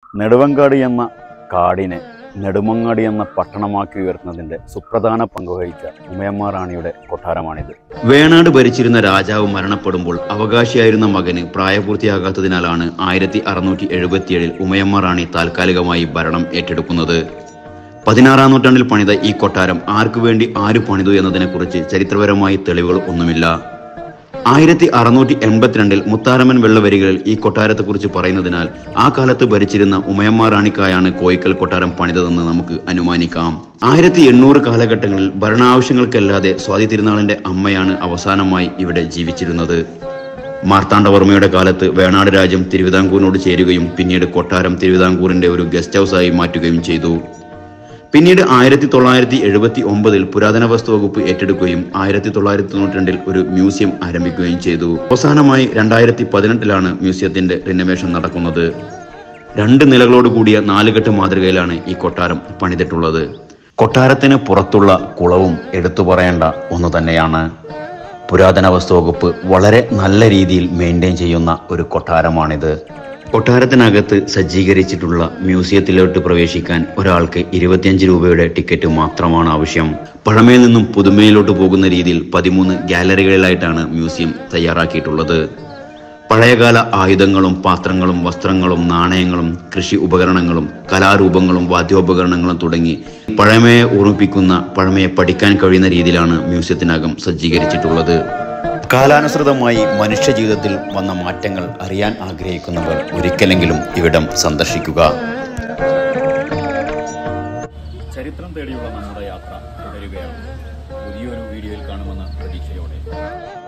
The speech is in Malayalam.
നെടുവങ്കാട് എന്ന കാടിനെ നെടുമങ്ങാടി എന്ന പട്ടണമാക്കി ഉയർത്തുന്നതിന്റെ സുപ്രധാന പങ്കുവഹിച്ച ഉമയമ്മ റാണിയുടെ കൊട്ടാരമാണിത് വേണാട് ഭരിച്ചിരുന്ന രാജാവ് മരണപ്പെടുമ്പോൾ അവകാശിയായിരുന്ന മകന് പ്രായപൂർത്തിയാകാത്തതിനാലാണ് ആയിരത്തി അറുന്നൂറ്റി എഴുപത്തിയേഴിൽ ഉമയമ്മ റാണി താൽക്കാലികമായി ഭരണം ഏറ്റെടുക്കുന്നത് പതിനാറാം നൂറ്റാണ്ടിൽ പണിത ഈ കൊട്ടാരം ആർക്കു വേണ്ടി ആര് പണിതു എന്നതിനെക്കുറിച്ച് ചരിത്രപരമായി തെളിവുകൾ ഒന്നുമില്ല ആയിരത്തി അറുന്നൂറ്റി എൺപത്തിരണ്ടിൽ മുത്താരമ്മൻ വെള്ളവരികളിൽ ഈ കൊട്ടാരത്തെക്കുറിച്ച് പറയുന്നതിനാൽ ആ കാലത്ത് ഭരിച്ചിരുന്ന ഉമയമ്മ റാണിക്കായാണ് കോയിക്കൽ കൊട്ടാരം പണിതതെന്ന് നമുക്ക് അനുമാനിക്കാം ആയിരത്തി എണ്ണൂറ് കാലഘട്ടങ്ങളിൽ ഭരണാവശ്യങ്ങൾക്കല്ലാതെ സ്വാതി തിരുനാളിന്റെ അമ്മയാണ് അവസാനമായി ഇവിടെ ജീവിച്ചിരുന്നത് മാർത്താണ്ഡവർമ്മയുടെ കാലത്ത് വേണാട് രാജ്യം തിരുവിതാംകൂറിനോട് ചേരുകയും പിന്നീട് കൊട്ടാരം തിരുവിതാംകൂറിന്റെ ഒരു ഗസ്റ്റ് ഹൗസായി മാറ്റുകയും ചെയ്തു പിന്നീട് ആയിരത്തി തൊള്ളായിരത്തി എഴുപത്തി ഒമ്പതിൽ പുരാതന വസ്തു വകുപ്പ് ഏറ്റെടുക്കുകയും ആയിരത്തി തൊള്ളായിരത്തി തൊണ്ണൂറ്റി രണ്ടിൽ ഒരു മ്യൂസിയം ആരംഭിക്കുകയും ചെയ്തു അവസാനമായി രണ്ടായിരത്തി പതിനെട്ടിലാണ് മ്യൂസിയത്തിന്റെ റിനോവേഷൻ നടക്കുന്നത് രണ്ട് നിലകളോട് കൂടിയ നാലുകെട്ട് മാതൃകയിലാണ് ഈ കൊട്ടാരം പണിതിട്ടുള്ളത് കൊട്ടാരത്തിന് പുറത്തുള്ള കുളവും എടുത്തു പറയേണ്ട ഒന്ന് തന്നെയാണ് പുരാതന വസ്തു വകുപ്പ് വളരെ നല്ല രീതിയിൽ മെയിൻറ്റെയിൻ ചെയ്യുന്ന ഒരു കൊട്ടാരമാണിത് കൊട്ടാരത്തിനകത്ത് സജ്ജീകരിച്ചിട്ടുള്ള മ്യൂസിയത്തിലോട്ട് പ്രവേശിക്കാൻ ഒരാൾക്ക് ഇരുപത്തിയഞ്ച് രൂപയുടെ ടിക്കറ്റ് മാത്രമാണ് ആവശ്യം പഴമയിൽ നിന്നും പുതുമയിലോട്ട് പോകുന്ന രീതിയിൽ പതിമൂന്ന് ഗാലറികളിലായിട്ടാണ് മ്യൂസിയം തയ്യാറാക്കിയിട്ടുള്ളത് പഴയകാല ആയുധങ്ങളും പാത്രങ്ങളും വസ്ത്രങ്ങളും നാണയങ്ങളും കൃഷി ഉപകരണങ്ങളും കലാരൂപങ്ങളും വാദ്യോപകരണങ്ങളും തുടങ്ങി പഴമയെ ഓർമ്മിപ്പിക്കുന്ന പഴമയെ പഠിക്കാൻ കഴിയുന്ന രീതിയിലാണ് മ്യൂസിയത്തിനകം സജ്ജീകരിച്ചിട്ടുള്ളത് കാലാനുസൃതമായി മനുഷ്യ ജീവിതത്തിൽ വന്ന മാറ്റങ്ങൾ അറിയാൻ ആഗ്രഹിക്കുന്നവർ ഒരിക്കലെങ്കിലും ഇവിടം സന്ദർശിക്കുക ചരിത്രം തേടിയുള്ള നമ്മുടെ യാത്ര തുടരുകയാണ് പുതിയൊരു വീഡിയോയിൽ കാണുമെന്ന പ്രതീക്ഷയോടെ